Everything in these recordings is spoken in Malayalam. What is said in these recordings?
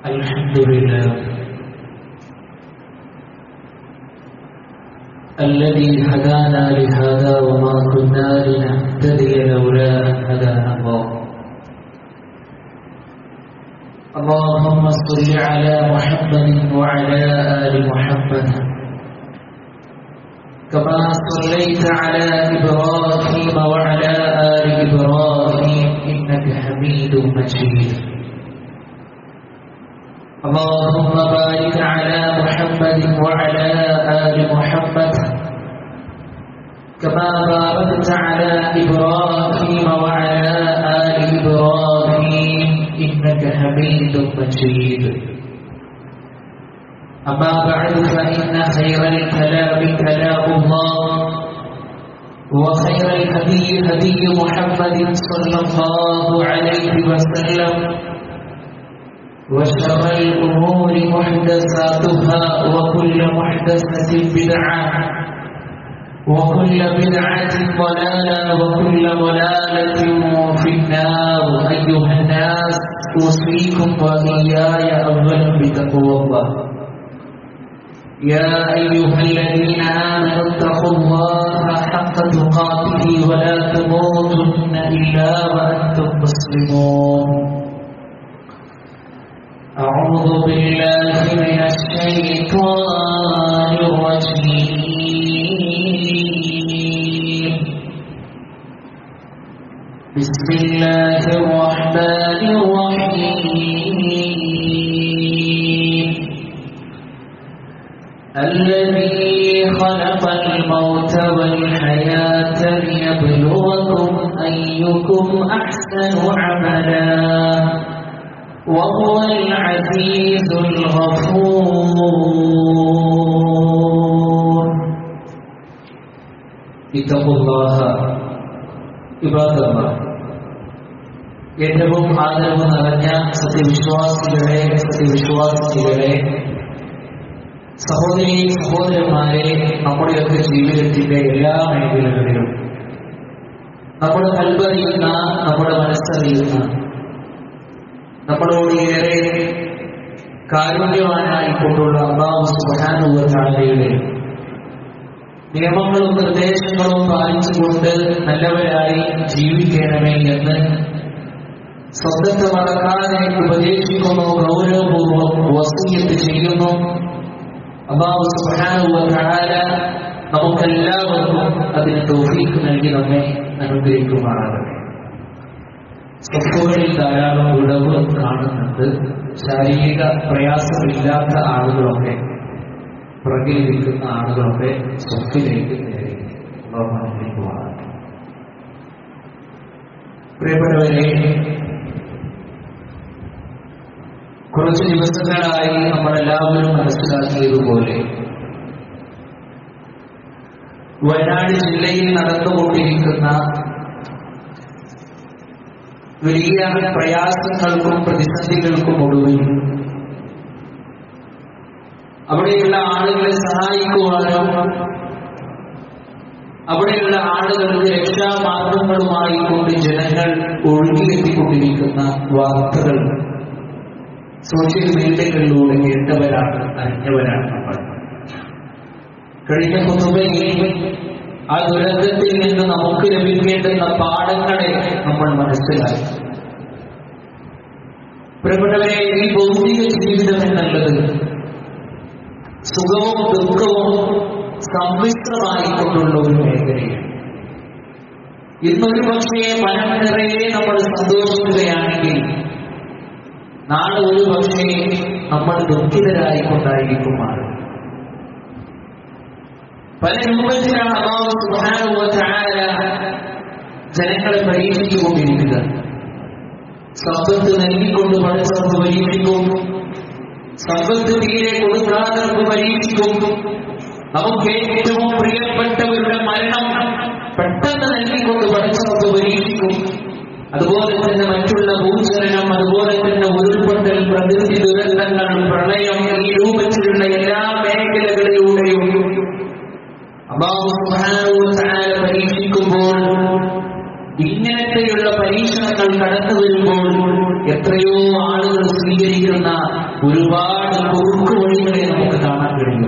الحمد لله الذي هدانا لهذا وما كنا لنهتدي لولا أن هدانا الله اللهم صل على محمد وعلى آل محمد كما صليت على إبراهيم وعلى آل إبراهيم إنك حميد مجيد اللهم بارك على محمد وعلى آل محمد كما باركت على إبراهيم وعلى آل إبراهيم إنك حميد مجيد أما بعد فإن خير الكلام كلام الله وخير الهدي هدي محمد صلى الله عليه وسلم وشر الأمور محدثاتها وكل محدثة بدعة وكل بدعة ضلالة وكل ضلالة في النار أيها الناس أوصيكم وإياي أولا بتقوى الله يا أيها الذين آمنوا اتقوا الله حق تقاته ولا تموتن إلا وأنتم مسلمون أعوذ بالله من الشيطان الرجيم بسم الله الرحمن الرحيم الذي خلق الموت والحياة ليبلوكم أيكم أحسن عملا وهو العزيز الغفور اتقوا الله عباد الله ഏറ്റവും ആദരവ് നിറഞ്ഞ സത്യവിശ്വാസികളെ സത്യവിശ്വാസികളെ സഹോദരി സഹോദരന്മാരെ നമ്മുടെയൊക്കെ ജീവിതത്തിന്റെ എല്ലാ മേഖലകളിലും നമ്മുടെ കൽവറിയുന്ന നമ്മുടെ മനസ്സറിയുന്ന നമ്മളോട് ഏറെ കാരുണ്യവാനായിക്കൊണ്ടുള്ള അള്ളാഹു സുബാനുവയുടെ നിയമങ്ങളും നിർദ്ദേശങ്ങളും പാലിച്ചുകൊണ്ട് നല്ലവരായി ജീവിക്കണമേ എന്ന് സ്വന്തത്തെ മറക്കാതെ ഉപദേശിക്കുന്നു ഗൗരവപൂർവ്വം വസീയത്ത് ചെയ്യുന്നു അള്ളാഹു സുബാനുവ നമുക്കെല്ലാവർക്കും അതിന് തൗഫീഖ് നൽകി നമ്മെ അനുഗ്രഹിക്കുമാറാകട്ടെ സ്വത്തുകളിൽ ധാരാളം വിടവ് കാണുന്നുണ്ട് ശാരീരിക പ്രയാസമില്ലാത്ത ആളുകളൊക്കെ പ്രകീകരിക്കുന്ന ആളുകളൊക്കെ സ്വത്തിലേക്ക് നേരെ പ്രിയപ്പെട്ടവരെ കുറച്ച് ദിവസങ്ങളായി നമ്മളെല്ലാവരും മനസ്സിലാക്കിയതുപോലെ വയനാട് ജില്ലയിൽ നടന്നുകൊണ്ടിരിക്കുന്ന വലിയ പ്രയാസങ്ങൾക്കും പ്രതിസന്ധികൾക്കും ഒടുവിൽ അവിടെയുള്ള ആളുകളെ സഹായിക്കുവാനോ അവിടെയുള്ള ആളുകൾക്ക് രക്ഷാമാർഗങ്ങളുമായി കൊണ്ട് ജനങ്ങൾ ഒഴുകിയെത്തിക്കൊണ്ടിരിക്കുന്ന വാർത്തകൾ സോഷ്യൽ മീഡിയകളിലൂടെ കേട്ടവരാണ് അറിഞ്ഞവരാണ് നമ്മൾ കഴിഞ്ഞ കുത്തുബയിൽ ആ ദുരന്തത്തിൽ നിന്ന് നമുക്ക് ലഭിക്കേണ്ടുന്ന പാഠങ്ങളെ നമ്മൾ മനസ്സിലാക്കി പ്രിയപ്പെട്ടവരെ ഈ ഭൗതിക ജീവിതം എന്നുള്ളത് സുഖവും ദുഃഖവും സമ്മിശ്രമായിക്കൊണ്ടുള്ള ഒരു മേഖലയാണ് ഇന്നൊരു പക്ഷേ മനം നിറയെ നമ്മൾ സന്തോഷിക്കുകയാണെങ്കിൽ നാളെ ഒരു പക്ഷേ നമ്മൾ ദുഃഖിതരായിക്കൊണ്ടായിരിക്കും മാറും പല രൂപത്തിലാണ് അള്ളാഹു സുബ്ഹാനഹു വ തആല ജനങ്ങളെ പരീക്ഷിച്ചുകൊണ്ടിരിക്കുക സമ്പത്ത് നൽകിക്കൊണ്ട് പഠിച്ചവർക്ക് പരീക്ഷിക്കും സമ്പത്ത് തീരെ കൊടുക്കാത്തവർക്ക് പരീക്ഷിക്കും നമുക്ക് ഏറ്റവും പ്രിയപ്പെട്ടവരുടെ മരണം പെട്ടെന്ന് നൽകിക്കൊണ്ട് പഠിച്ചവർക്ക് പരീക്ഷിക്കും അതുപോലെ തന്നെ മറ്റുള്ള ഭൂചലനം അതുപോലെ തന്നെ ഉരുൾപൊട്ടൽ പ്രകൃതി ദുരന്തങ്ങൾ പ്രളയം ഈ രൂപത്തിലുള്ള എല്ലാ മേഖലകളിലൂടെയും അള്ളാഹു സുബ്ഹാനഹു വ തആല പരീക്ഷിക്കുമ്പോൾ ഇങ്ങനത്തെയുള്ള പരീക്ഷണങ്ങൾ കടന്നു വരുമ്പോൾ എത്രയോ ആളുകൾ സ്വീകരിക്കുന്ന ഒരുപാട് കുറുക്കു വഴികളെ നമുക്ക് കാണാൻ കഴിയും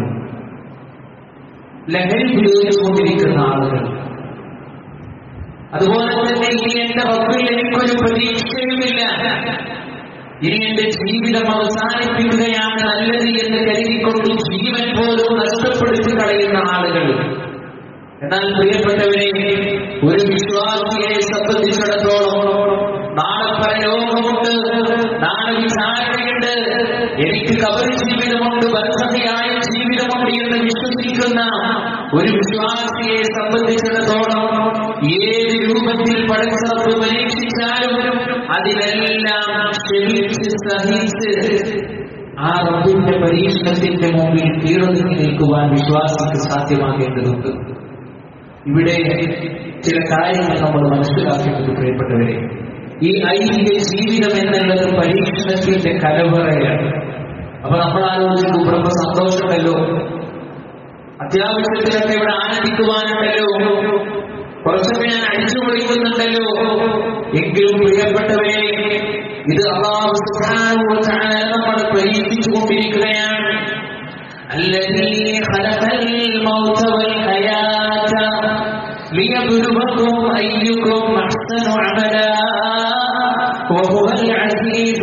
ലഹരി ഉപയോഗിച്ചുകൊണ്ടിരിക്കുന്ന ആളുകൾ അതുപോലെ തന്നെ ഇനി എന്റെ റബ്ബിൽ എനിക്കൊരു പ്രതീക്ഷയുമില്ല ഇനി എന്റെ ജീവിതം അവസാനിപ്പിക്കുകയാണ് നല്ലത് എന്ന് കരുതിക്കൊണ്ട് ജീവൻ പോലും നഷ്ടപ്പെടുത്തി കളയുന്ന ആളുകൾ എന്നാൽ പ്രിയപ്പെട്ടവരെ ഒരു വിശ്വാസിയെ സംബന്ധിച്ചിടത്തോളം നാളെ പരലോകമുണ്ട് നാളെ വിചാരണയുണ്ട് എനിക്ക് കബറി ജീവിതമുണ്ട് ബന്ധതയായ ജീവിതമുണ്ട് എന്ന് വിശ്വസിക്കുന്ന ഒരു വിശ്വാസിയെ സംബന്ധിച്ചിടത്തോളം ഏത് രൂപത്തിൽ പടച്ചറപ്പ് പരീക്ഷിച്ചാലും അതിലെല്ലാം ക്ഷമിച്ച് സഹിച്ച് ആ റബ്ബിന്റെ പരീക്ഷണത്തിന്റെ മുമ്പിൽ കീഴൊതുങ്ങി നിൽക്കുവാൻ വിശ്വാസിക്ക് സാധ്യമാകേണ്ടതുണ്ട് ഇവിടെ ചില കാര്യങ്ങൾ നമ്മൾ മനസ്സിലാക്കേണ്ടത് പ്രിയപ്പെട്ടവരെ ഈ ഐഹിക ജീവിതം എന്നുള്ളത് പരീക്ഷണത്തിന്റെ കലവറയാണ് അപ്പൊ നമ്മൾ ആലോചിക്കും ഇവിടെ സന്തോഷമല്ലോ അത്യാവശ്യത്തിലൊക്കെ ഇവിടെ ആനന്ദിക്കുവാനുണ്ടല്ലോ കുറച്ചൊക്കെ ഞാൻ അടിച്ചു പൊളിക്കുന്നുണ്ടല്ലോ എങ്കിലും പ്രിയപ്പെട്ടവരെ ഇത് അള്ളാഹു സുബ്ഹാനഹു വ തആല നമ്മളെ പരീക്ഷിച്ചു കൊണ്ടിരിക്കുകയാണ് الذي خلق الموت والحياة ليبلوكم أيكم أحسن عملا وهو العزيز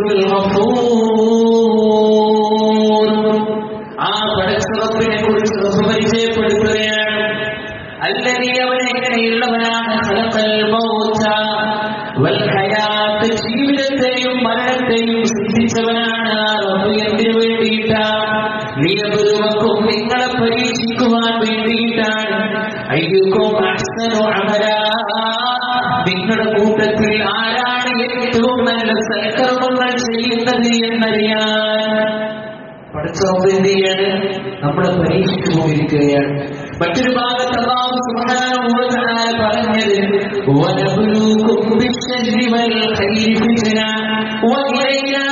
الغفور ആ പടച്ചറപ്പിനെ കുറിച്ച് പരിചയപ്പെടുത്തുകയാണ് അല്ലതി അവൻ എങ്ങനെയുള്ളവനാണ് ഖലഖൽ മൗത വൽ ഹയാത്ത് ജീവിതത്തെയും മരണത്തെയും സൃഷ്ടിച്ചവനാണ് ആ റബ്ബ് എന്തിനു വേണ്ടിയിട്ടാണ് ലിയബുലുവക്കും നിങ്ങളെ പരീക്ഷിക്കുവാൻ വേണ്ടിയിട്ടാണ് അയ്യുക്കും അഹ്സനു അമലാ നിങ്ങളുടെ കൂട്ടത്തിൽ ആരാണ് ഏറ്റവും നല്ല സൽക്കർമ്മങ്ങൾ ചെയ്യുന്നത് എന്നറിയാൻ പഠിച്ചോമ്പ് എന്ത് ചെയ്യാണ് നമ്മളെ പരീക്ഷിച്ചു പോയിരിക്കുകയാണ് മറ്റൊരു ഭാഗത്ത് അള്ളാഹു സുബ്ഹാനഹു വ തആല പറഞ്ഞത് വനബ്ലൂകും ബിശ്ശർരി വൽ ഖൈരി ഫിത്ന വഇലൈനാ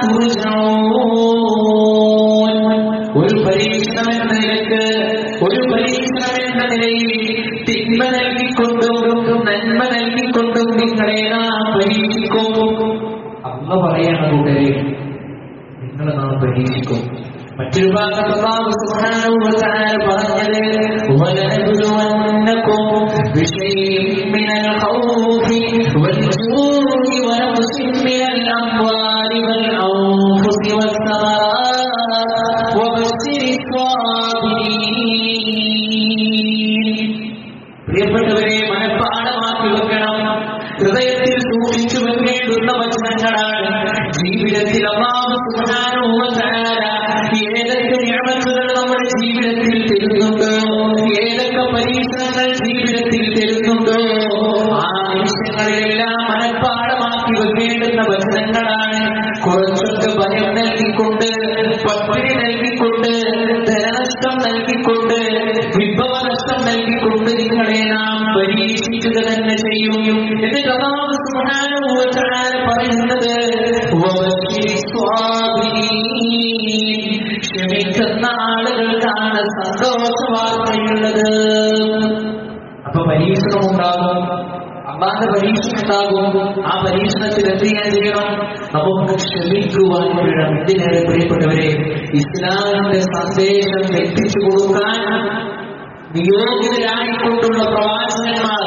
തുർജഊൻ ഒരു പരീക്ഷണം എന്ന നിലക്ക് ഒരു പരീക്ഷണം എന്ന നിലയിൽ തിന്മ നൽകിക്കൊണ്ടും നന്മ നൽകിക്കൊണ്ടും നിങ്ങളെ നാം പരീക്ഷിക്കും അമ്മ പറയണ കൂട്ടരെ നിങ്ങളെ നാം പരീക്ഷിക്കും മറ്റൊരു ഭാഗത്ത് അല്ലാഹു സുബ്ഹാനഹു വ തആല പറഞ്ഞത് വലനബ്ലുവന്നകും ബിശൈഇൻ മിനൽ ഖൗഫി വൽ ജൂഇ വനഖ്സിൻ മിനൽ അംവാലി വൽ അൻഫുസി വസ്സമറാത്ത് വബശ്ശിരി സ്വാബിരീൻ പ്രിയപ്പെട്ടവരെ മനഃപ്പാടമാക്കി വെക്കണം ഹൃദയത്തിൽ സൂക്ഷിച്ചു വെക്കേണ്ടുന്ന വചനങ്ങളാണ് ജീവിതത്തിൽ അള്ളാഹു സുബ്ഹാനഹു വ തആല ഏതൊക്കെ നിയമത്തുകൾ നമ്മുടെ ജീവിതത്തിൽ തരുന്നുണ്ടോ ഏതൊക്കെ പരീക്ഷണങ്ങൾ ജീവിതത്തിൽ തരുന്നുണ്ടോ ആ നിമിഷങ്ങളിലെല്ലാം മനഃപ്പാടമാക്കി വെക്കേണ്ടുന്ന വചനങ്ങളാണ് കുറച്ചൊക്കെ ഭയം നൽകിക്കൊണ്ട് പട്ടിണി നൽകിക്കൊണ്ട് ധനനഷ്ടം നൽകിക്കൊണ്ട് വിഭവ നഷ്ടം നൽകിക്കൊണ്ട് നിങ്ങളെ നാം പരീക്ഷിക്കുക തന്നെ ചെയ്യും എന്നിട്ട് അല്ലാഹു സുബ്ഹാനഹു വ തആല പറയുന്നത് വബശ്ശിരി സ്വാബിരീൻ ക്ഷമിക്കുന്ന ആളുകൾക്കാണ് സന്തോഷ വാർത്തയുള്ളത് അപ്പൊ പരീക്ഷണം ഉണ്ടാകും അള്ളാന്റെ പരീക്ഷണം ഉണ്ടാകും ആ പരീക്ഷണത്തിൽ എന്ത് ചെയ്യാൻ ചെയ്യണം നമുക്ക് ക്ഷമിക്കുവാൻ വേണം എന്തിനേറെ പ്രിയപ്പെട്ടവരെ ഇസ്ലാമിന്റെ സന്ദേശം എത്തിച്ചു കൊടുക്കാൻ നിയോഗിതരായിക്കൊണ്ടുള്ള പ്രവാചകന്മാർ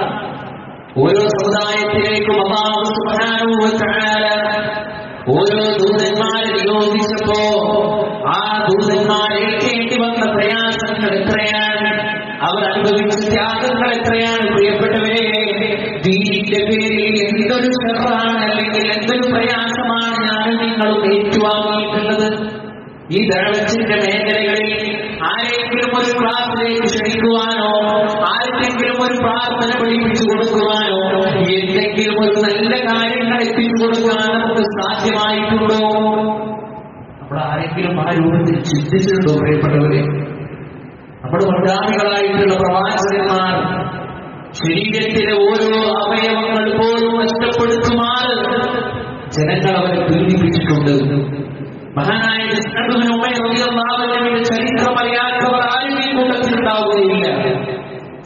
ഓരോ സമുദായത്തിലേക്കും അള്ളാഹു സുബ്ഹാനഹു വ തആല ഓരോ ദൂതന്മാരെ നിയോഗിച്ചപ്പോ ആ ദൂതന്മാർ ഏൽക്കേണ്ടി വന്ന പ്രയാസങ്ങൾ എത്രയാണ് അവർ അനുഭവിച്ച ത്യാഗങ്ങൾ എത്രയാണ് പ്രിയപ്പെട്ടവരെ ദീനിന്റെ പേരിൽ എന്തൊരു ഷെറാണ് അല്ലെങ്കിൽ എന്തൊരു പ്രയാസമാണ് ഞാനും നിങ്ങളും ഏറ്റുവാങ്ങിയിട്ടുള്ളത് ഈ ദഴവത്തിന്റെ മേഖലകളിൽ ആരെങ്കിലും ഒരു ക്ലാസ്സിലേക്ക് ക്ഷണിക്കുവാനോ ആർക്കെങ്കിലും ഒരു പ്രാർത്ഥന പഠിപ്പിച്ചു കൊടുക്കുവാനോ എന്തെങ്കിലും ഒരു നല്ല കാര്യങ്ങൾ എത്തിച്ചു കൊടുക്കാൻ നമുക്ക് സാധ്യമായിട്ടുണ്ടോ നമ്മൾ ആരെങ്കിലും ആ രൂപത്തിൽ ചിന്തിച്ചിട്ടുണ്ടോ പ്രിയപ്പെട്ടവരെ നമ്മുടെ മുൻഗാമികളായിട്ടുള്ള പ്രവാചകന്മാർ ശരീരത്തിലെ ഓരോ അവയവങ്ങൾ പോലും നഷ്ടപ്പെടുത്തുമാറ് ജനങ്ങൾ അവരെ പീഡിപ്പിച്ചിട്ടുണ്ട് മഹാനായ കൃഷ്ണനുവിന് ഉമ്മയുടെ ചരിത്രം അറിയാത്തവർ ആരും ഈ കൂട്ടത്തിൽ ഉണ്ടാവുകയില്ല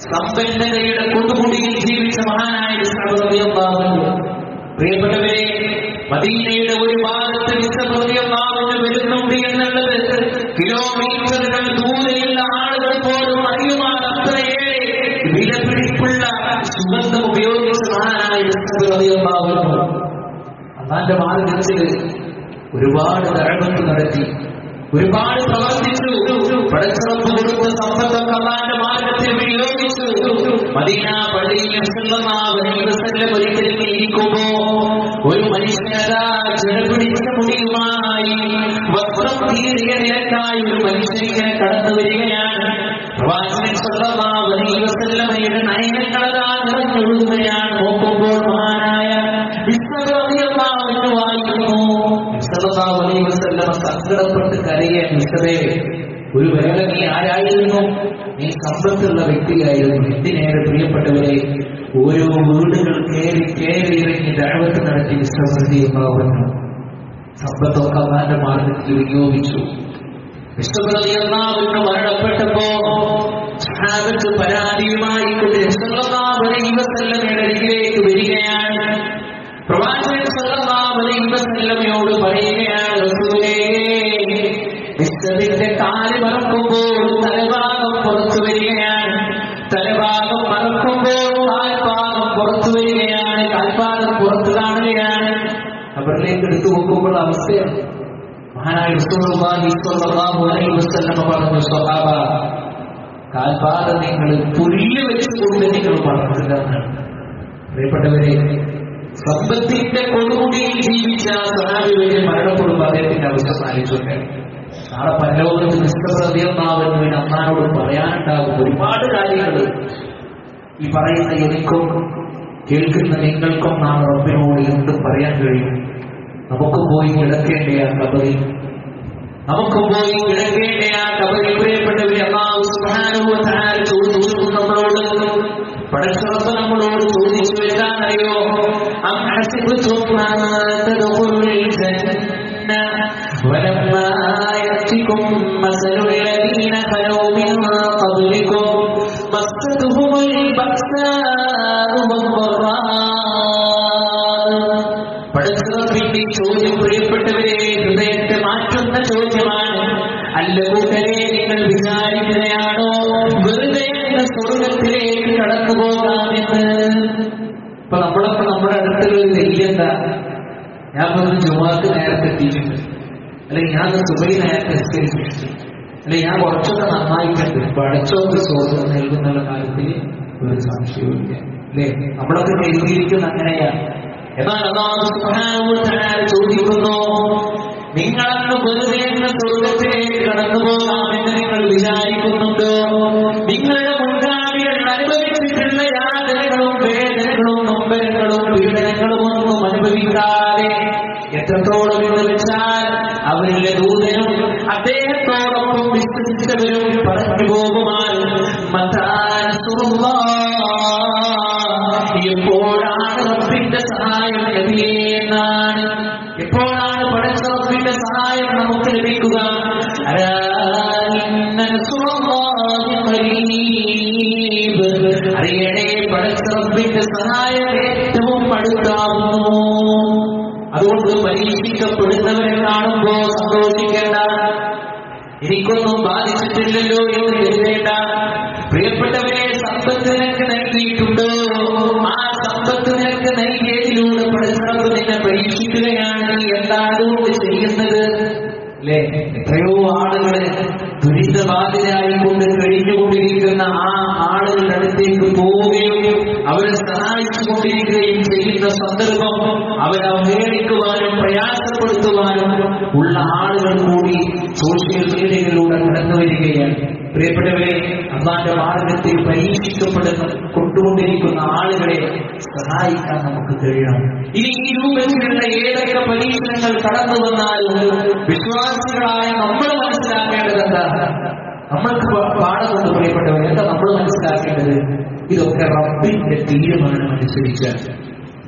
സമ്പന്നതയുടെ കൊടുമുടിയിൽ ജീവിച്ച മഹാനായ ഇസ്ഹാഖ് റളിയല്ലാഹു അൻഹു. പ്രിയപ്പെട്ടവരെ മദീനയുടെ ഒരു ഭാഗത്ത് വിശ്വപ്രതിയമ്മാവിന് വരുന്നുണ്ട് എന്നുള്ളത് കിലോമീറ്ററുകൾ ദൂരെയുള്ള ആളുകൾ പോലും അറിയുമാണ് അത്രയേറെ വിലപിടിപ്പുള്ള സുഗന്ധം ഉപയോഗിച്ച മഹാനായ വിശ്വപ്രതിയമ്മാവ് അള്ളാന്റെ മാർഗത്തിൽ ഒരുപാട് ദഴമത്ത് നടത്തി ഒരുപാട് പ്രവർത്തിച്ചു പടച്ചിറപ്പ് കൊടുത്ത സമ്പത്തൊക്കെ അള്ളാന്റെ മാർഗത്തിൽ വിനിയോഗിച്ചു മദീന പള്ളിയിൽ വസല്ലം ഒരിക്കലും ഇരിക്കുമ്പോ ഒരു മനുഷ്യനതാ ചെറുപിടിച്ച മുടിയുമായി വസ്ത്രം തീരിയ നിരക്കായി ഒരു മനുഷ്യനിങ്ങനെ കടന്നു വരികയാണ് പ്രവാചകൻ സല്ലല്ലാഹു അലൈഹി വസല്ലമയുടെ നയനങ്ങളതാ നിറഞ്ഞൊഴുകുകയാണ് നോക്കുമ്പോൾ മഹാനായ ഇസ്ഹഖ് റളിയല്ലാഹു അൻഹു വായിക്കുന്നു സല്ലല്ലാഹു അലൈഹി വസല്ലമ സങ്കടപ്പെട്ട് കരയാൻ മിസ്സവേ ഒരു വേള നീ ആരായിരുന്നു നീ സമ്പത്തുള്ള വ്യക്തിയായിരുന്നു എന്തിനേറെ പ്രിയപ്പെട്ടവരെ ഓരോ വീടുകൾ കയറി കയറി ഇറങ്ങി ദഴവത്ത് നടത്തി വിശ്വസതീയമാവുന്നു സമ്പത്തൊക്കെ അള്ളാന്റെ മാർഗത്തിൽ വിനിയോഗിച്ചു വിശ്വപ്രതിയല്ലാവിന് മരണപ്പെട്ടപ്പോ സഹാബത്ത് പരാതിയുമായി കൊണ്ട് സല്ലല്ലാഹു അലൈഹി വസല്ലമയുടെ അരികിലേക്ക് വരികയാണ് പ്രവാചകൻ സല്ലല്ലാഹു അലൈഹി വസല്ലമയോട് പറയുകയാണ് റസൂലേ വിശ്വത്തിന്റെ കാല് മറക്കുമ്പോൾ തലഭാഗം പുറത്തു വരികയാണ് തലഭാഗം മറക്കുമ്പോൾ കാൽഭാഗം പുറത്തു വരികയാണ് കാൽഭാഗം പുറത്തു കാണുകയാണ് അവരിലേക്ക് എടുത്തു നോക്കുമ്പോൾ അവസ്ഥയാണ് മഹാനായ റസൂലുള്ളാഹി സ്വല്ലല്ലാഹു അലൈഹി വസല്ലമ പറഞ്ഞു സ്വഹാബ കാൽപാദം നിങ്ങൾ പുല്ല് വെച്ചുകൊണ്ട് നിങ്ങൾ മറക്കുക എന്നാണ് പ്രിയപ്പെട്ടവരെ സമ്പത്തിന്റെ കൊടുമുടിയിൽ ജീവിച്ച സഹാബിവരെ മരണപ്പെടുമ്പോൾ അദ്ദേഹത്തിന്റെ അവസ്ഥ ആലോചിച്ചോട്ടെ നാളെ പരലോകത്ത് നിഷ്പ്രതിയൊന്നാവുന്നതിന് അമ്മാനോട് പറയാനുണ്ടാകും ഒരുപാട് കാര്യങ്ങൾ ഈ പറയുന്ന എനിക്കും കേൾക്കുന്ന നിങ്ങൾക്കും നാളെ റബ്ബിനോട് എന്ത് പറയാൻ കഴിയും നമുക്ക് പോയി കിടക്കേണ്ട ആ കബറി നമുക്ക് പോയി കിടക്കേണ്ട ആ കബറി പ്രിയപ്പെട്ടവരെ അള്ളാഹു സുബ്ഹാനഹു വ തആല ചോദിച്ചു നമ്മളോട് പടച്ചറപ്പ് നമ്മളോട് ചോദിച്ചു എന്താണറിയോ അം ഹസിബ്തും അൻ തദ്ഖുലുൽ ജന്ന ولما يأتكم مثل الذين خلوا من قبلكم مستهم البأساء والضراء പടച്ചിറപ്പിന്റെ ചോദ്യം പ്രിയപ്പെട്ടവരെ ഹൃദയത്തെ മാറ്റുന്ന ചോദ്യമാണ് അല്ല കൂട്ടരെ നിങ്ങൾ വിചാരിക്കുകയാണോ വെറുതെ എന്ന സ്വർഗത്തിലേക്ക് കടന്നു പോകാമെന്ന് ഇപ്പൊ നമ്മളൊക്കെ നമ്മുടെ അടുത്തുള്ള ഒരു നെയ്യെന്താ ഞാൻ പറഞ്ഞു ജുമാക്ക് നേരത്തെ എത്തിയിട്ടുണ്ട് അല്ലെങ്കിൽ ഞാൻ സുബൈ നേരത്തെ നിസ്കരിച്ചിട്ടുണ്ട് അല്ലെങ്കിൽ ഞാൻ കുറച്ചൊക്കെ നന്നായിട്ടുണ്ട് പഠിച്ചോക്ക് സ്വർഗം നൽകുന്നുള്ള കാര്യത്തിൽ ഒരു സംശയവുമില്ല അല്ലേ നമ്മളൊക്കെ എഴുതിയിരിക്കുന്ന അങ്ങനെയാണ് എന്നാൽ അള്ളാഹു സുബ്ഹാനഹു വ തആല ചോദിക്കുന്നു നിങ്ങളന്ന് വെറുതെ എന്ന സ്വർഗത്തിലേക്ക് കടന്നു പോകാമെന്ന് നിങ്ങൾ വിചാരിക്കുന്നുണ്ടോ നിങ്ങളുടെ മുൻഗാമികൾ അനുഭവിച്ചിട്ടുള്ള യാതനകളും വേദനകളും നൊമ്പരങ്ങളും പീഡനങ്ങളും ഒന്നും അനുഭവിക്കാതെ എത്രത്തോളം എന്ന് വെച്ചാൽ അവരുടെ ദൂതനും അദ്ദേഹത്തോടൊപ്പം വിശ്വസിച്ചവരും പറഞ്ഞു പോകുമാൻ എപ്പോഴാണ് റബ്ബിന്റെ സഹായം നബിയേ എന്നാണ് എപ്പോഴാണ് പടച്ച റബ്ബിന്റെ സഹായം നമുക്ക് ലഭിക്കുക അലാ ഇന്ന നസ്റുല്ലാഹി ഖരീബ്. അറിയണേ പടച്ച റബ്ബിന്റെ സഹായം ഏറ്റവും അടുത്താവുന്നു അതുകൊണ്ട് പരീക്ഷിക്കപ്പെടുന്നവരെ കാണുമ്പോ സന്തോഷിക്കേണ്ട എനിക്കൊന്നും ബാധിച്ചിട്ടില്ലല്ലോ എന്ന് കരുതേണ്ട പ്രിയപ്പെട്ടവരെ സമ്പത്ത് നിനക്ക് നൽകിയിട്ടുണ്ടോ ആ സമ്പത്ത് നിനക്ക് നൽകിയതിലൂടെ പഠിച്ചവർക്ക് നിന്നെ പരീക്ഷിക്കുകയാണ് നീ എന്താണ് ചെയ്യുന്നത് അല്ലേ എത്രയോ ആളുകള് ദുരിതബാധിതരായിക്കൊണ്ട് കഴിഞ്ഞുകൊണ്ടിരിക്കുന്ന ആ ആളുകളുടെ അടുത്തേക്ക് പോവുകയും അവരെ സഹായിച്ചുകൊണ്ടിരിക്കുകയും ചെയ്യുന്ന സന്ദർഭം അവരെ അവഹേളിക്കുവാനും പ്രയാസപ്പെടുത്തുവാനും ഉള്ള ആളുകൾ കൂടി സോഷ്യൽ മീഡിയകളിലൂടെ കടന്നു വരികയാണ് പ്രിയപ്പെട്ടവരെ അള്ളാന്റെ മാർഗത്തിൽ പരീക്ഷിക്കപ്പെടുന്ന കൊണ്ടുകൊണ്ടിരിക്കുന്ന ആളുകളെ സഹായിക്കാൻ നമുക്ക് കഴിയണം ഇനി ഈ രൂപത്തിലുള്ള ഏതൊക്കെ പരീക്ഷണങ്ങൾ കടന്നു വന്നാലും വിശ്വാസികളായ നമ്മൾ മനസ്സിലാക്കേണ്ടത് എന്താ നമ്മൾക്ക് പ- പാഠമുണ്ട് പ്രിയപ്പെട്ടവർ എന്താ നമ്മൾ മനസ്സിലാക്കേണ്ടത് ഇതൊക്കെ റബ്ബിന്റെ തീരുമാനം അനുസരിച്ച്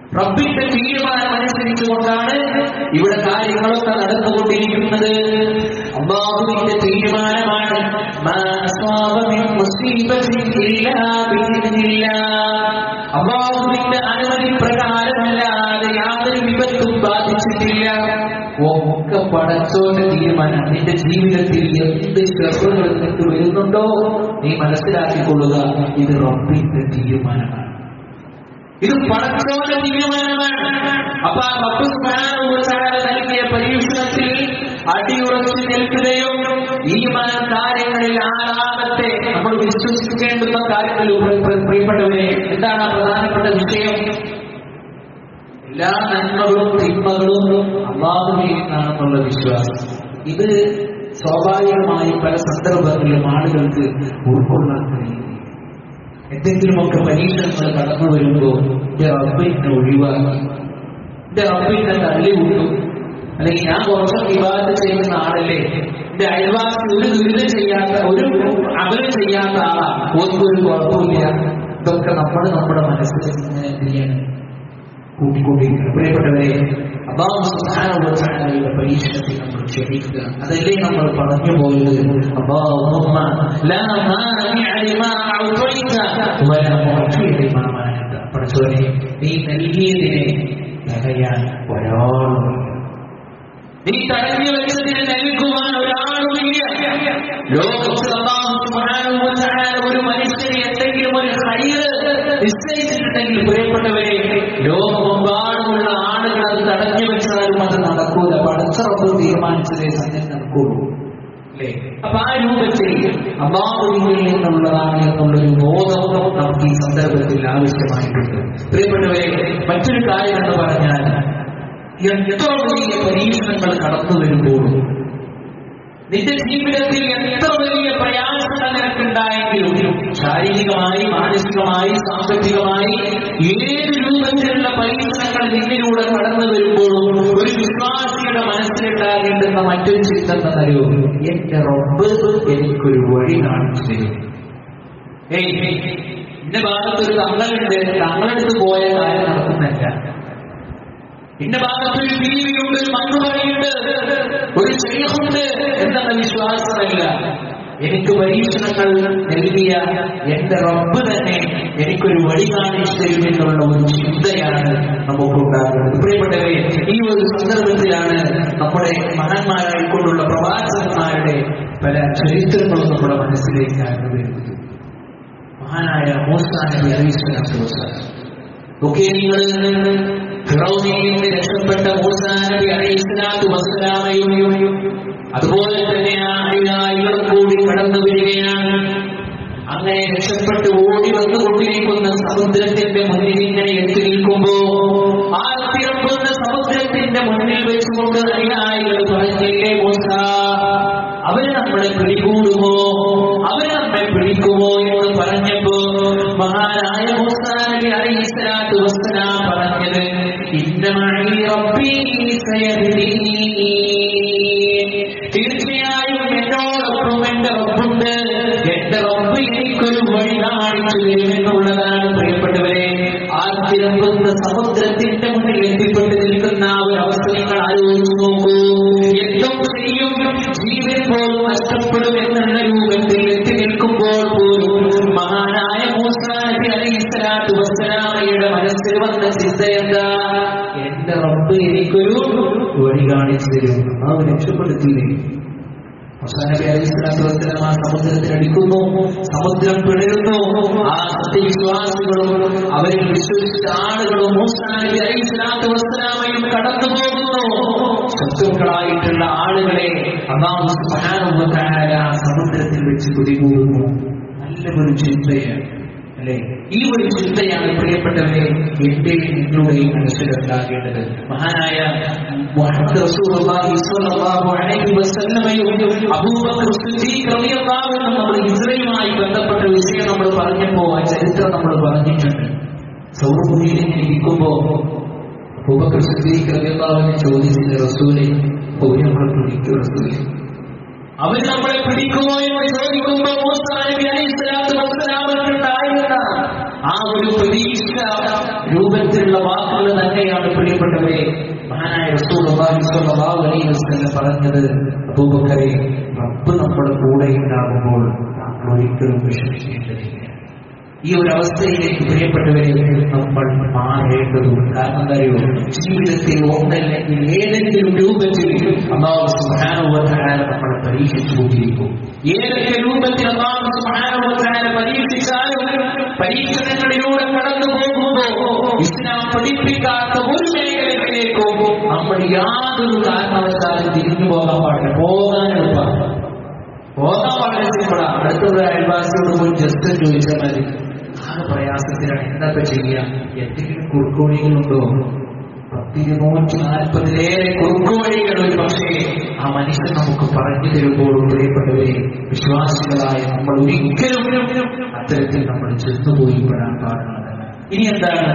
റബ്ബിന്റെ തീരുമാനം അനുസരിച്ചുകൊണ്ടാണ് ഇവിടെ കാര്യങ്ങളൊക്കെ നടന്നുകൊണ്ടിരിക്കുന്നത് അള്ളാഹുവിന്റെ തീരുമാനമാണ് മാ അസ്വാബ മിൻ മുസീബത്തിൻ ഇല്ലാ ബിഇذനില്ലാഹ്. അള്ളാഹുവിന്റെ അനുമതി പ്രകാരമല്ലാതെ യാതൊരു വിപത്തും ബാധിച്ചിട്ടില്ല ഒക്കെ പടച്ചോന്റെ തീരുമാനം നിന്റെ ജീവിതത്തിൽ എന്ത് ശ്രദ്ധകൾ നിനക്ക് വരുന്നുണ്ടോ നീ മനസ്സിലാക്കിക്കൊള്ളുക ഇത് റബ്ബിന്റെ തീരുമാനമാണ് ഇത് പടച്ചോന്റെ തീരുമാനമാണ് അപ്പൊ ആ റബ്ബ് സുബ്ഹാനഹു വ തആല നൽകിയ പരീക്ഷണത്തിൽ അടിയുറച്ചു നിൽക്കുകയും ഈ മന കാര്യങ്ങളിൽ ആറാമത്തെ നമ്മൾ വിശ്വസിക്കേണ്ടുന്ന കാര്യങ്ങളിൽ പ്രിയ- പ്രിയ- പ്രിയപ്പെട്ടവരെ എന്താണ് ആ പ്രധാനപ്പെട്ട വിഷയം എല്ലാ നന്മകളും തിന്മകളും അള്ളാഹുവിൽ നിന്നാണെന്നുള്ള വിശ്വാസം ഇത് സ്വാഭാവികമായും പല സന്ദർഭങ്ങളിലും ആളുകൾക്ക് ഉൾക്കൊള്ളാൻ കഴിയും എന്തെങ്കിലുമൊക്കെ പരീക്ഷണങ്ങൾ കടന്നു വരുമ്പോൾ എന്റെ റബ്ബിനെ ഒഴിവാക്കി എന്റെ റബ്ബിനെ തള്ളി വിട്ടു അല്ലെങ്കിൽ ഞാൻ കുറച്ച് വിവാദം ചെയ്യുന്ന ആളല്ലേ എന്റെ അയൽവാസി ഒരു ദുരിതം ചെയ്യാത്ത ഒരു അകലം ചെയ്യാത്ത ആളാണ് ഒരു കുഴപ്പമില്ല ഇതൊക്കെ നമ്മൾ നമ്മുടെ മനസ്സിൽ ഇങ്ങനെ എന്ത് ചെയ്യണം കൂട്ടിക്കൊണ്ടിരിക്കണം പ്രിയപ്പെട്ടവരെ അള്ളാഹു സുബ്ഹാനഹു വ തആലയുടെ പരീക്ഷണത്തിൽ നമ്മൾ ക്ഷമിക്കുക അതല്ലേ നമ്മൾ പറഞ്ഞു പോയത് അല്ലാഹുമ്മ ലാ മാനിഅ ലിമാ അഅ്തൈത വലാ മുഅ്തി ലിമാ മനഅത പടച്ചോനെ നീ നൽകിയതിനെ തടയാൻ ഒരാളുമില്ല നീ തടഞ്ഞു വെച്ചതിന് നൽകുവാൻ ഒരാളുമില്ല ലോകത്ത് അല്ലാഹു സുബ്ഹാനഹു വ തആല ഒരു മനുഷ്യന് എന്തെങ്കിലും ഒരു ഹൈറ് നിശ്ചയിച്ചിട്ടുണ്ടെങ്കിൽ പ്രിയപ്പെട്ടവരെ ലോകമെമ്പാടുമുള്ള ആളുകൾ അത് തടഞ്ഞു വെച്ചാലും അത് നടക്കൂല പടച്ചറപ്പ് തീരുമാനിച്ചതേ സംഗതി നടക്കുള്ളൂ അല്ലേ അപ്പൊ ആ രൂപത്തിൽ അള്ളാഹുവിൽ നിന്നുള്ളതാണ് എന്നുള്ളൊരു ബോധം നമുക്ക് ഈ സന്ദർഭത്തിൽ ആവശ്യമായിട്ടുണ്ട് പ്രിയപ്പെട്ടവരെ മറ്റൊരു കാര്യം എന്ന് പറഞ്ഞാൽ എത്ര വലിയ പരീക്ഷണങ്ങൾ കടന്നു വരുമ്പോഴും നിന്റെ ജീവിതത്തിൽ എത്ര വലിയ പ്രയാസങ്ങൾ നിനക്കുണ്ടായെങ്കിലും ശാരീരികമായി മാനസികമായി സാമ്പത്തികമായി ഏത് രൂപത്തിലുള്ള പരീക്ഷണങ്ങൾ നിന്നിലൂടെ കടന്നു വരുമ്പോഴും ഒരു വിശ്വാസിയുടെ മനസ്സിലുണ്ടാകേണ്ടുന്ന മറ്റൊരു ചിന്ത എന്നറിയോ എന്റെ റബ്ബ് എനിക്കൊരു വഴി കാണിച്ചു തരും ഏയ് എന്റെ ഭാഗത്തൊരു തങ്ങളുണ്ട് തങ്ങളെടുത്ത് പോയ കാര്യം നടക്കുന്നില്ല എന്റെ ഭാഗത്തൊരു ബീവിയുണ്ട് ഒരു മണ്ണുപണിയുണ്ട് ഒരു ശൈഖുണ്ട് എന്നുള്ള വിശ്വാസമല്ല എനിക്ക് പരീക്ഷണങ്ങൾ നൽകിയ എന്റെ റബ്ബ് തന്നെ എനിക്കൊരു വഴി കാണിച്ചു തരുമെന്നുള്ള ഒരു ചിന്തയാണ് നമുക്കുണ്ടാകുന്നത് പ്രിയപ്പെട്ടവരെ ഈ ഒരു സന്ദർഭത്തിലാണ് നമ്മുടെ മഹാന്മാരായിക്കൊണ്ടുള്ള പ്രവാചകന്മാരുടെ പല ചരിത്രങ്ങളും നമ്മുടെ മനസ്സിലേക്ക് കടന്നു വരുന്നത് മഹാനായ മൂസാ നബി അലൈഹിസ്സലാത്തു വസ്സലാം ഒക്കെ നിങ്ങൾ ഫിറൗനിൽ നിന്ന് രക്ഷപ്പെട്ട മൂസാ നബി അലൈഹിസ്സലാത്തു വസ്സലാമയും അതുപോലെ തന്നെ ആ അനുയായികളും കൂടി കടന്നു വരികയാണ് അങ്ങനെ രക്ഷപ്പെട്ട് ഓടി വന്നുകൊണ്ടിരിക്കുന്ന സമുദ്രത്തിന്റെ മുന്നിൽ ഇങ്ങനെ എത്തി നിൽക്കുമ്പോ ആ തിരക്കുന്ന സമുദ്രത്തിന്റെ മുന്നിൽ വെച്ചുകൊണ്ട് അനുയായികൾ പറഞ്ഞില്ലേ മൂസ അവര് നമ്മളെ പിടികൂടുമോ അവര് നമ്മെ പിടിക്കുമോ എന്ന് പറഞ്ഞപ്പോ മഹാനായ മൂസാ നബി അലൈഹിസ്സലാത്തു വസ്സലാം പറഞ്ഞത് ഇന്നമഴി റബ്ബി സയഹ്ദീൻ തീർച്ചയായും എന്നോടൊപ്പം എന്റെ റബ്ബുണ്ട് എന്റെ റബ്ബ് എനിക്കൊരു വഴി കാണിച്ചു തരുമെന്നുള്ളതാണ് പ്രിയപ്പെട്ടവരെ ആ തിരമ്പുന്ന സമുദ്രത്തിന്റെ മുന്നിൽ എത്തിപ്പെട്ട് നിൽക്കുന്ന ആ ഒരു അവസ്ഥ നിങ്ങൾ ആലോചിച്ചു നോക്കൂ എന്തും ചെയ്യും ജീവൻ പോലും നഷ്ടപ്പെടും എന്നുള്ള രൂപത്തിൽ എത്തി നിൽക്കുമ്പോൾ പോലും മഹാനായ മൂസാ നബി അലൈഹിസ്സലാത്തു വസ്സലാമയുടെ മനസ്സിൽ വന്ന ചിന്ത എന്താ എന്റെ റബ്ബ് എനിക്കൊരു വഴി കാണിച്ചു തരും ആ രക്ഷപ്പെടുത്തിയില്ലേ നബി അലൈഹിസ്സലാത്തു വസ്സലാം ആ സമുദ്രത്തിലടിക്കുന്നു സമുദ്രം പിളരുന്നു ആ സത്യവിശ്വാസികളും അവരിൽ വിശ്വസിച്ച ആളുകളും മൂസാ നബി അലൈഹിസ്സലാത്തു വസ്സലാമയും കടന്നു പോകുന്നു ശത്രുക്കളായിട്ടുള്ള ആളുകളെ അള്ളാഹു സുബ്ഹാനഹു വ തആല ആ സമുദ്രത്തിൽ വെച്ച് പിടികൂടുന്നു നല്ല ഒരു ചിന്തയാണ് അല്ലെ ഈ ഒരു ചിന്തയാണ് പ്രിയപ്പെട്ടവരെ എന്റെയും നിങ്ങളുടെയും മനസ്സിലുണ്ടാകേണ്ടത് മഹാനായ മുഹമ്മദ് റസൂലുള്ളാഹി സ്വല്ലല്ലാഹു അലൈഹി വസല്ലമയും അബൂബക്കർ സിദ്ദീഖ് റളിയല്ലാഹു അൻഹു നമ്മൾ ഇസ്രയേലുമായി ബന്ധപ്പെട്ട വിഷയം നമ്മൾ പറഞ്ഞപ്പോ ആ ചരിത്രം നമ്മൾ പറഞ്ഞിട്ടുണ്ട് സൗരഭൂമിയിൽ ഇരിക്കുമ്പോ അബൂബക്കർ സിദ്ദീഖ് റളിയല്ലാഹു അൻഹു ചോദിച്ചില്ല റസൂലെ ഒരു നമ്മളെ പിടിക്കും റസൂലെ അവർ നമ്മളെ പിടിക്കുമോ എന്ന് ചോദിക്കുമ്പോ മൂസാ നബി അലൈഹി സ്വലാത്തു വസ്സലാമിനുണ്ടായിരുന്ന ആ ഒരു പ്രതീക്ഷ രൂപത്തിലുള്ള വാക്കുകൾ തന്നെയാണ് പ്രിയപ്പെട്ടവരെ മഹാനായ റസൂലുള്ളാഹി സ്വല്ലല്ലാഹു അലൈഹി വസല്ലം പറഞ്ഞത് അബൂബക്കറെ റബ്ബ് നമ്മുടെ കൂടെ ഉണ്ടാകുമ്പോൾ നമ്മൾ ഒരിക്കലും വിഷമിക്കേണ്ടതില്ല ഈ ഒരു അവസ്ഥയിലേക്ക് പ്രിയപ്പെട്ടവരെ നമ്മൾ മാറേണ്ടതുണ്ട് കാരണം എന്താ അറിയോ ജീവിതത്തിൽ ഒന്നല്ലെങ്കിൽ ഏതെങ്കിലും രൂപത്തിൽ അള്ളാഹു സുബ്ഹാനഹു വ തആല നമ്മളെ പരീക്ഷിച്ചുകൊണ്ടിരിക്കും ഏതൊക്കെ രൂപത്തിൽ അള്ളാഹു സുബ്ഹാനഹു വ തആല പരീക്ഷിച്ചാലും പരീക്ഷണങ്ങളിലൂടെ കടന്നു പോകുമ്പോൾ ഇസ്ലാം പഠിപ്പിക്കാത്ത ഒരു മേഖലകളിലേക്കും നമ്മൾ യാതൊരു കാരണവശാലും തിരിഞ്ഞു പോകാൻ പാടില്ല പോകാൻ എളുപ്പമാണ് പോകാൻ വളരെ സിമ്പിളാണ് അടുത്തുള്ള അയൽവാസിയോട് പോയി ജസ്റ്റ് ചോദിച്ചാൽ മതി ആകെ പ്രയാസത്തിലാണ് എന്താ ചെയ്യുക എന്തെങ്കിലും കുറുക്കുവഴികളുണ്ടോ പത്തിരുന്നൂറ്റി നാൽപ്പതിലേറെ കുറുക്കുവഴികൾ ഒരു പക്ഷേ ആ മനുഷ്യൻ നമുക്ക് പറഞ്ഞു തരുമ്പോൾ പ്രിയപ്പെട്ടവരെ വിശ്വാസികളായ നമ്മൾ ഒരിക്കലും അത്തരത്തിൽ നമ്മൾ ചെന്നുപോയി പെടാൻ പാടുള്ളതല്ല ഇനി എന്താണ്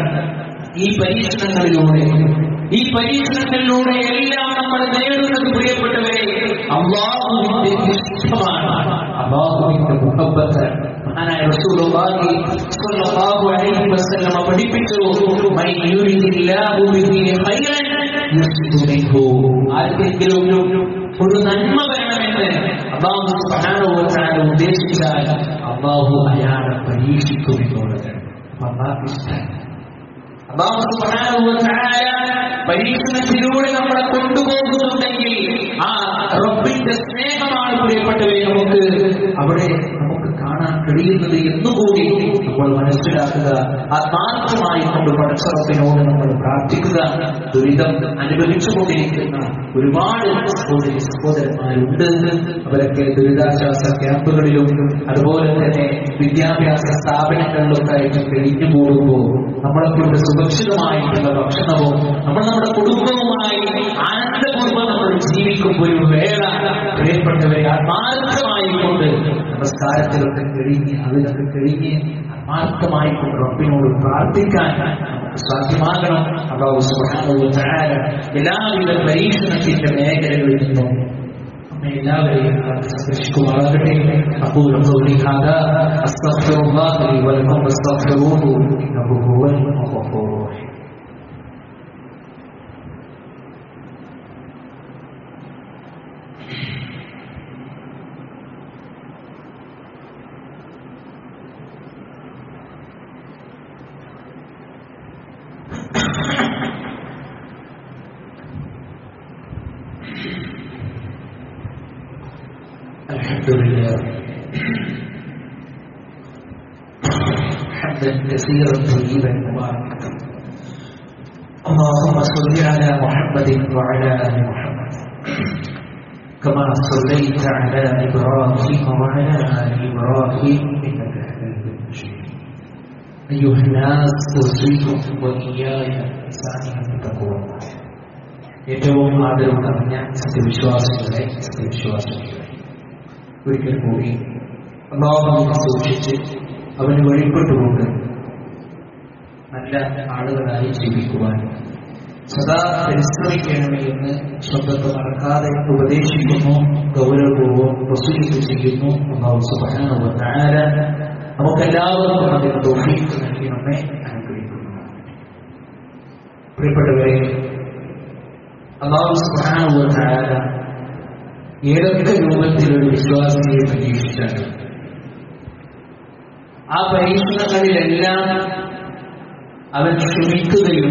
ഈ പരീക്ഷണങ്ങളിലൂടെ ഈ പരീക്ഷണങ്ങളിലൂടെ എല്ലാം നമ്മൾ നേടുന്നത് പ്രിയപ്പെട്ടവരെ അള്ളാഹുവിന്റെ ഇഷ്ടമാണ് അള്ളാഹുവിന്റെ മുഹബത്ത് മഹാനായ റസൂലുള്ളാഹി സ്വല്ലല്ലാഹു അലൈഹി വസല്ലം പഠിപ്പിച്ചു മൻ യുരിദില്ലാഹു ബിഹി ഖൈറൻ യുസ്ബിഹു മിൻഹു ആർക്കെങ്കിലും ഒരു നന്മ വേണമെന്ന് അള്ളാഹു സുബ്ഹാനഹു വ തആല ഉദ്ദേശിച്ചാൽ അള്ളാഹു അയാളെ പരീക്ഷിക്കുമെന്നുള്ളത് അപ്പൊ അള്ളാഹ് ഇഷ്ടമാണ് അള്ളാഹു സുബ്ഹാനഹു വ തആല പരീക്ഷണത്തിലൂടെ നമ്മളെ കൊണ്ടുപോകുന്നുണ്ടെങ്കിൽ ആ റബ്ബിന്റെ സ്നേഹമാണ് പ്രിയപ്പെട്ടവരെ നമുക്ക് അവിടെ നമുക്ക് കാണാൻ കഴിയുന്നത് എന്നുകൂടി നമ്മൾ മനസ്സിലാക്കുക ആത്മാർത്ഥമായി കൊണ്ട് പടച്ചറപ്പിനോട് നമ്മൾ പ്രാർത്ഥിക്കുക ദുരിതം അനുഭവിച്ചുകൊണ്ടിരിക്കുന്ന ഒരുപാട് സഹോദരി സഹോദരന്മാരുണ്ട് അവരൊക്കെ ദുരിതാശ്വാസ ക്യാമ്പുകളിലും അതുപോലെ തന്നെ വിദ്യാഭ്യാസ സ്ഥാപനങ്ങളിലൊക്കെ ആയിട്ട് കഴിഞ്ഞു കൂടുമ്പോൾ നമ്മളൊക്കെ ഇവിടെ സുരക്ഷിതമായിട്ടുള്ള ഭക്ഷണവും നമ്മൾ നമ്മുടെ കുടുംബവുമായി ആനന്ദപൂർവ്വം നമ്മൾ ജീവിക്കുമ്പോൾ ഒരു വേള പ്രിയപ്പെട്ടവരെ ആത്മാർത്ഥമായി കൊണ്ട് നമസ്കാരത്തിലൊക്കെ കഴിഞ്ഞ് അതിലൊക്കെ കഴിഞ്ഞ് ആത്മാർത്ഥമായി കൊണ്ട് റബ്ബിനോട് പ്രാർത്ഥിക്കാൻ നമുക്ക് സാധ്യമാകണം അള്ളാഹു സുബ്ഹാനഹു വ തആല എല്ലാവിധ പരീക്ഷണത്തിന്റെ മേഖലകളിൽ നിന്നും നമ്മെ എല്ലാവരെയും സംരക്ഷിക്കുമാറാകട്ടെ أقول قولي هذا أستغفر الله لي ولكم فاستغفروه إنه هو الغفور الرحيم الحمد لله حمدا كثيرا طيبا مباركا اللهم صل على محمد وعلى ال محمد كما صليت على ابراهيم وعلى ال ابراهيم انك حميد مجيد ايها الناس اوصيكم واياي بلسان التقوى ഏറ്റവും ആദരവ് നിറഞ്ഞ സത്യവിശ്വാസികളെ സത്യവിശ്വാസികളെ ഒരിക്കൽ കൂടി അള്ളാഹുവിനെ സൂക്ഷിച്ച് അവന് വഴിപ്പെട്ടുകൊണ്ട് നല്ല ആളുകളായി ജീവിക്കുവാൻ സദാ പരിശ്രമിക്കണമേ എന്ന് ശബ്ദത്തെ മറക്കാതെ ഉപദേശിക്കുന്നു ഗൗരവപൂർവ്വം വസൂലിക്ക് ചെയ്യുന്നു അള്ളാഹു സുബ്ഹാനഹു താര നമുക്കെല്ലാവർക്കും അതിന് തോഫീക്ക് നൽകി നമ്മെ അനുഗ്രഹിക്കുന്നു പ്രിയപ്പെട്ടവരെ അള്ളാഹു സുബ്ഹാനഹു താര ഏതൊക്കെ രൂപത്തിൽ ഒരു വിശ്വാസിയെ പരീക്ഷിച്ചാലും ആ പരീക്ഷണങ്ങളിലെല്ലാം അവൻ ക്ഷമിക്കുകയും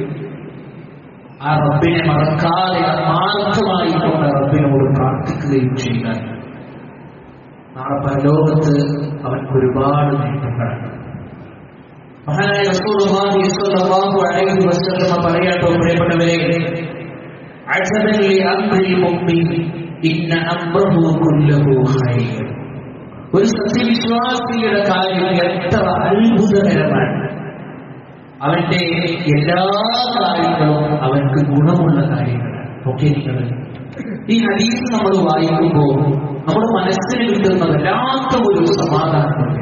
ആ റബ്ബിനെ മറക്കാതെ ആത്മാർത്ഥമായി കൊണ്ട് റബ്ബിനോട് പ്രാർത്ഥിക്കുകയും ചെയ്താൽ നാളെ പരലോകത്ത് അവൻക്ക് ഒരുപാട് നേട്ടങ്ങളാണ് മഹാനായ റസൂലുള്ളാഹി സ്വല്ലല്ലാഹു അലൈഹി വസല്ലം പറയാട്ടോ പ്രിയപ്പെട്ടവരെ അജബൻ ലി അംറിൽ മുഅ്മിൻ ഇന്ന അംറഹു കുല്ലഹു ഖൈർ ഒരു സത്യവിശ്വാസിയുടെ കാര്യം എത്ര അത്ഭുതകരമാണ് അവന്റെ എല്ലാ കാര്യങ്ങളും അവർക്ക് ഗുണമുള്ള കാര്യങ്ങളാണ് ഓക്കെ നിങ്ങൾ ഈ ഹദീസ് നമ്മൾ വായിക്കുമ്പോൾ നമ്മുടെ മനസ്സിന് കിട്ടുന്ന വല്ലാത്ത ഒരു സമാധാനമുണ്ട്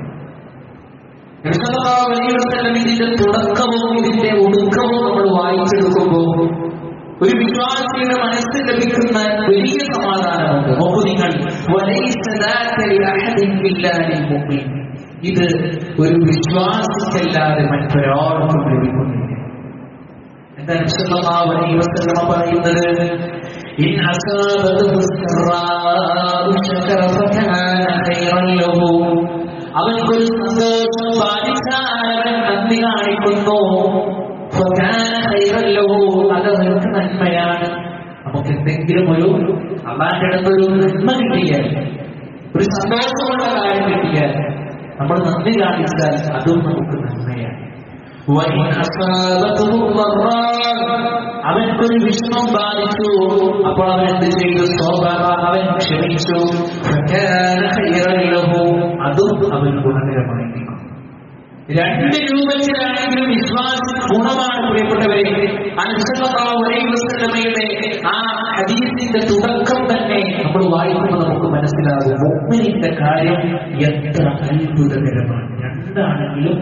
ഇതിന്റെ തുടക്കവും ഇതിന്റെ ഒടുക്കവും നമ്മൾ വായിച്ചെടുക്കുമ്പോൾ ഒരു വിശ്വാസിയുടെ മനസ്സിൽ ലഭിക്കുന്ന വലിയ സമാധാനമുണ്ട് നോക്കൂ നിങ്ങൾ ഇത് ഒരു വിശ്വാസിക്കല്ലാതെ മറ്റൊരാൾക്കും ലഭിക്കുന്നില്ല എന്താണ് സല്ലല്ലാഹു അലൈഹി വസല്ലമ പറയുന്നത് ഇൻ അസാബതുഹു സറാഉ ശകറ ഫകാന ഖൈറൻ ലഹു അവൻക്കൊരു സന്തോഷം ബാധിച്ചാൽ അവൻ നന്ദി കാണിക്കുന്നു ഫകാന ഖൈറൻ ലഹു അത് അവർക്ക് നന്മയാണ് നമുക്ക് എന്തെങ്കിലും ഒരു അള്ളാന്റെ അടുത്തൊരു നന്മ കിട്ടിയാൽ ഒരു സന്തോഷമുള്ള കാര്യം കിട്ടിയാൽ നമ്മൾ നന്ദി കാണിച്ചാൽ അതും നമുക്ക് നന്മയാണ് وإن أصابته ضراء അവൻക്കൊരു വിഷമം ബാധിച്ചു അപ്പോൾ അവൻ എന്ത് ചെയ്തു സ്വഭാവ അവൻ ക്ഷമിച്ചു فكان خيرا له. അതും അവൻ ഗുണകരമായിരിക്കും രണ്ട് രൂപത്തിലാണെങ്കിലും വിശ്വാസ ഗുണമാണ് പ്രിയപ്പെട്ടവരെ അനുസരണയുടെ ആ ഹദീസിന്റെ തുടക്കം തന്നെ നമ്മൾ വായിക്കുമ്പോൾ നമുക്ക് മനസ്സിലാകും മുഗ്മിനിന്റെ കാര്യം എത്ര അത്ഭുതകരമാണ് രണ്ടാണെങ്കിലും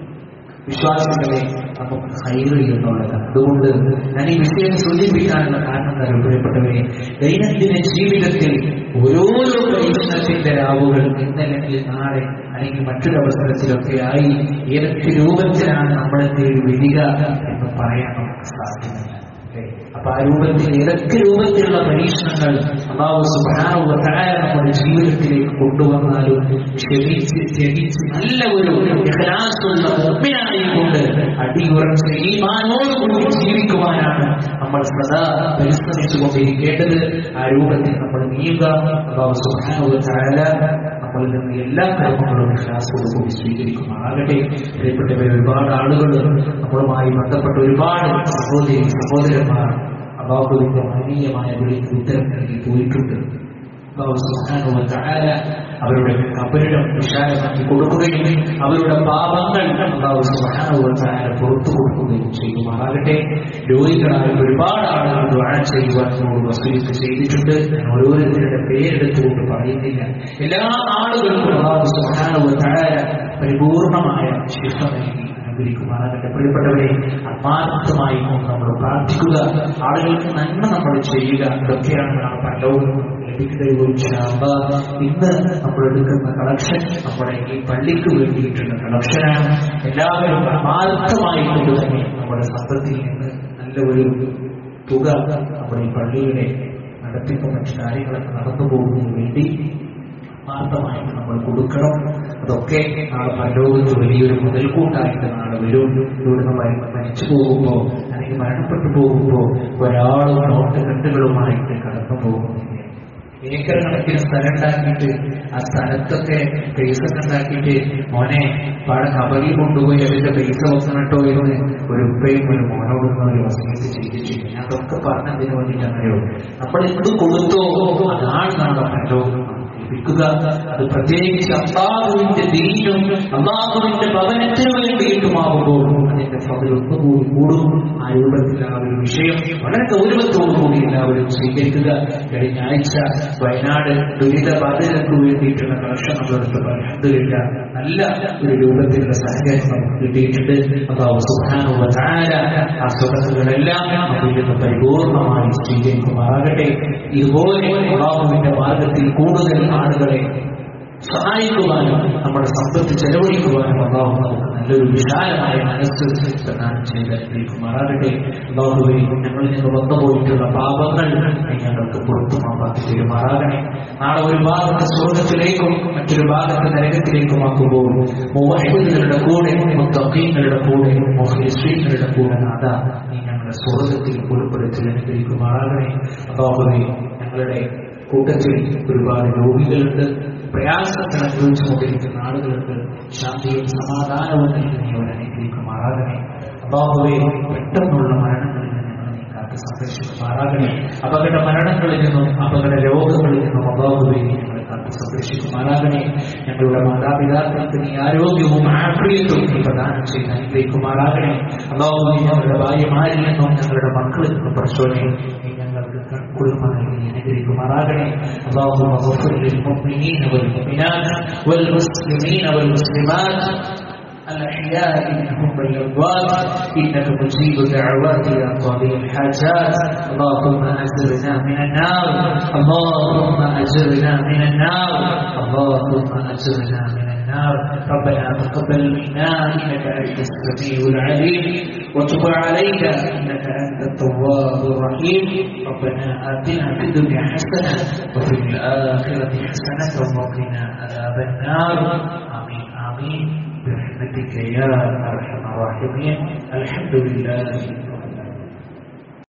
വിശ്വാസികളെ നമുക്ക് ഹൈറ് എന്നുള്ളതാണ് അതുകൊണ്ട് ഞാൻ ഈ വിഷയം സൂചിപ്പിക്കാനുള്ള കാരണം എന്താ പ്രിയപ്പെട്ടവരെ ദൈനംദിന ജീവിതത്തിൽ ഓരോരോ പരീക്ഷണത്തിന്റെ രാവുകൾ ഇന്നല്ലെങ്കിൽ നാളെ അല്ലെങ്കിൽ മറ്റൊരു അവസരത്തിലൊക്കെ ആയി ഏതൊക്കെ രൂപത്തിലാണ് നമ്മളെ തേടി വരിക എന്ന് പറയാൻ നമുക്ക് സാധ്യമല്ല അല്ലേ? അപ്പൊ ആ രൂപത്തിൽ ഏതൊക്കെ രൂപത്തിലുള്ള പരീക്ഷണങ്ങൾ അള്ളാഹു സുബ്ഹാനഹു വ തആല നമ്മുടെ ജീവിതത്തിലേക്ക് കൊണ്ടുവന്നാലും ക്ഷമിച്ച് ത്യജിച്ച് നല്ല ഒരു ഇഖ്ലാസുള്ള മുഅ്മിനായിക്കൊണ്ട് അടിയുറച്ച ഈമാനോടുകൂടി ജീവിക്കുവാനാണ് നമ്മൾ സദാ പരിശ്രമിച്ചു കൊണ്ടിരിക്കേണ്ടത് ആ രൂപത്തിൽ നമ്മൾ നീങ്ങുക അള്ളാഹു സുബ്ഹാനഹു വ തആല നമ്മളിൽ നിന്ന് എല്ലാ കർമ്മങ്ങളും ഇഖ്ലാസോടുകൂടി സ്വീകരിക്കുമാറാകട്ടെ പ്രിയപ്പെട്ടവർ ഒരുപാട് ആളുകൾ നമ്മളുമായി ബന്ധപ്പെട്ട ഒരുപാട് സഹോദരി സഹോദരന്മാർ അള്ളാഹുവിന്റെ മഹനീയമായ വിളിക്ക് ഉത്തരം നൽകി പോയിട്ടുണ്ട് അള്ളാഹു സുബ്ഹാനഹു വ തആല അവരുടെ കബരിടം വിശാലമാക്കി കൊടുക്കുകയും അവരുടെ പാപങ്ങൾ അള്ളാഹു സുബ്ഹാനഹു വ തആല പുറത്തു കൊടുക്കുകയും ചെയ്യുമാറാകട്ടെ രോഗികളായ ഒരുപാട് ആളുകൾ ദുആ ചെയ്യുവാൻ നമ്മോട് വസൂലിക്ക് ചെയ്തിട്ടുണ്ട് ഞാൻ ഓരോരുത്തരുടെ പേരെടുത്തുകൊണ്ട് പറയുന്നില്ല എല്ലാ ആളുകൾക്കും അള്ളാഹു സുബ്ഹാനഹു വ തആല പരിപൂർണമായ ശിക്ഷ നൽകി അനുഗ്രഹിക്കുമാറാകട്ടെ പ്രിയപ്പെട്ടവരെ ആത്മാർത്ഥമായി നമ്മൾ പ്രാർത്ഥിക്കുക ആളുകൾക്ക് നന്മ നമ്മൾ ചെയ്യുക ഇതൊക്കെയാണ് നാം പരലോകം ലഭിക്കുന്ന ഇന്ന് നമ്മൾ എടുക്കുന്ന കളക്ഷൻ നമ്മുടെ ഈ പള്ളിക്ക് വേണ്ടിയിട്ടുള്ള കളക്ഷനാണ് എല്ലാവരും ആത്മാർത്ഥമായി കൊണ്ട് തന്നെ നമ്മുടെ സമ്പത്തിൽ നിന്ന് നല്ല ഒരു തുക നമ്മുടെ ഈ പള്ളിയുടെ നടത്തിപ്പ് മറ്റു കാര്യങ്ങളൊക്കെ നടന്നു പോകുന്നതിന് വേണ്ടി ആത്മാർത്ഥമായിട്ട് നമ്മൾ കൊടുക്കണം അതൊക്കെ നാളെ പരലോകത്ത് വലിയൊരു മുതൽക്കൂട്ടായിട്ട് നാളെ വരും ഇവിടുന്ന് മരി- മരിച്ചു പോകുമ്പോ അല്ലെങ്കിൽ മരണപ്പെട്ടു പോകുമ്പോ ഒരാളും നോട്ട് കെട്ടുകളുമായിട്ട് കടന്നു പോകുന്നില്ല ഏക്കർ കണക്കിന് സ്ഥലം ഉണ്ടാക്കിയിട്ട് ആ സ്ഥലത്തൊക്കെ പൈസ ഉണ്ടാക്കിയിട്ട് മോനെ പാടെ കബറിൽ കൊണ്ടുപോയി അതിന്റെ പൈസ വെക്കണട്ടോ എന്ന് ഒരു ഉപ്പയും ഒരു മോനോടുന്ന ഒരു വസീത്ത് ചെയ്തിട്ടില്ല ഞാൻ അതൊക്കെ പറഞ്ഞതിന് വേണ്ടിയിട്ടാണല്ലോ നമ്മൾ എന്ത് കൊടുത്തോ അതാണ് നമ്മുടെ പരലോകം ലഭിക്കുക അത് പ്രത്യേകിച്ച് അള്ളാഹുവിന്റെ ദീനും അള്ളാഹുവിന്റെ ഭവനത്തിനു വേണ്ടിയിട്ടുമാകുമ്പോൾ അതിന്റെ ഫതിൽ ഒന്നുകൂടി കൂടും ആ രൂപത്തിൽ ആ ഒരു വിഷയം വളരെ ഗൗരവത്തോടു കൂടി എല്ലാവരും സ്വീകരിക്കുക കഴിഞ്ഞ ആഴ്ച വയനാട് ദുരിത ബാധിതർക്ക് വേണ്ടിയിട്ടുള്ള കളക്ഷൻ നമ്മളെടുത്ത് അലഹദില്ല നല്ല ഒരു രൂപത്തിലുള്ള സഹകരണം നമുക്ക് കിട്ടിയിട്ടുണ്ട് അതാവ് സുഖാനുള്ള ആ സ്വതന്ത്രങ്ങളെല്ലാം നമ്മിൽ നിന്ന് പരിപൂർണമായി സ്വീകരിക്കുമാറാകട്ടെ ഇതുപോലെ അള്ളാഹുവിന്റെ മാർഗത്തിൽ കൂടുതൽ ആളുകളെ സഹായിക്കുവാനും നമ്മുടെ സമ്പത്ത് ചെലവഴിക്കുവാനും അള്ളാഹു നമുക്ക് നല്ലൊരു വിശാലമായ മനസ്സ് പ്രദാനം ചെയ്ത് അനുഗ്രഹിക്കുമാറാകട്ടെ അള്ളാഹുവെ ഞങ്ങളിൽ നിന്ന് വന്നുപോയിട്ടുള്ള പാപങ്ങൾ നീ ഞങ്ങൾക്ക് പുറത്തു മാപ്പാക്കി തീരുമാറാകണേ നാളെ ഒരു ഭാഗത്ത് സ്വർഗത്തിലേക്കും മറ്റൊരു ഭാഗത്ത് നരകത്തിലേക്കുമാക്കുമ്പോൾ മുവഹിദുകളുടെ കൂടെ മുത്തഖീങ്ങളുടെ കൂടെ മുഹ്ലിസ്വീങ്ങളുടെ കൂടെ നാഥ നീ ഞങ്ങളെ സ്വർഗത്തിൽ ഉൾപ്പെടുത്തി അനുഗ്രഹിക്കുമാറാകണേ അള്ളാഹുവെ ഞങ്ങളുടെ കൂട്ടത്തിൽ ഒരുപാട് രോഗികളുണ്ട് പ്രയാസങ്ങൾ അനുഭവിച്ചുകൊണ്ടിരിക്കുന്ന ആളുകൾക്ക് ശാന്തിയും സമാധാനവും നൽകി അവർ അനുഗ്രഹിക്കുമാറാകണേ അബാഹുവെ പെട്ടെന്നുള്ള മരണങ്ങളിൽ നിന്ന് ഞങ്ങളെ നീ കാത്ത് സംരക്ഷിക്കുമാറാകണേ അപകട മരണങ്ങളിൽ നിന്നും അപകട രോഗങ്ങളിൽ നിന്നും അബാഹുവെ നീ ഞങ്ങളെ കാത്ത് സംരക്ഷിക്കുമാറാകണേ ഞങ്ങളുടെ മാതാപിതാക്കൾക്ക് നീ ആരോഗ്യവും ആഫ്രിയത്വം നീ പ്രദാനം ചെയ്ത് അനുഗ്രഹിക്കുമാറാകണേ അബാഹുവെ ഞങ്ങളുടെ ഭാര്യമാരിൽ നിന്നും ഞങ്ങളുടെ മക്കളിൽ നിന്നും പ്രശ്നനെ നീ ഞങ്ങൾക്ക് കൺകുളിർമായി നീ അനുഗ്രഹിക്കുമാറാകണേ اللهم اغفر للمؤمنين والمؤمنات والمسلمين والمسلمات الأحياء منهم والأموات إنك مجيب دعوات يا قاضي الحاجات اللهم أجرنا من النار اللهم أجرنا من النار اللهم أجرنا من النار النار ربنا تقبل منا إنك أنت السميع العليم وتب علينا إنك أنت التواب الرحيم ربنا آتنا في الدنيا حسنة وفي الآخرة حسنة وقنا عذاب النار آمين آمين برحمتك يا أرحم الراحمين الحمد لله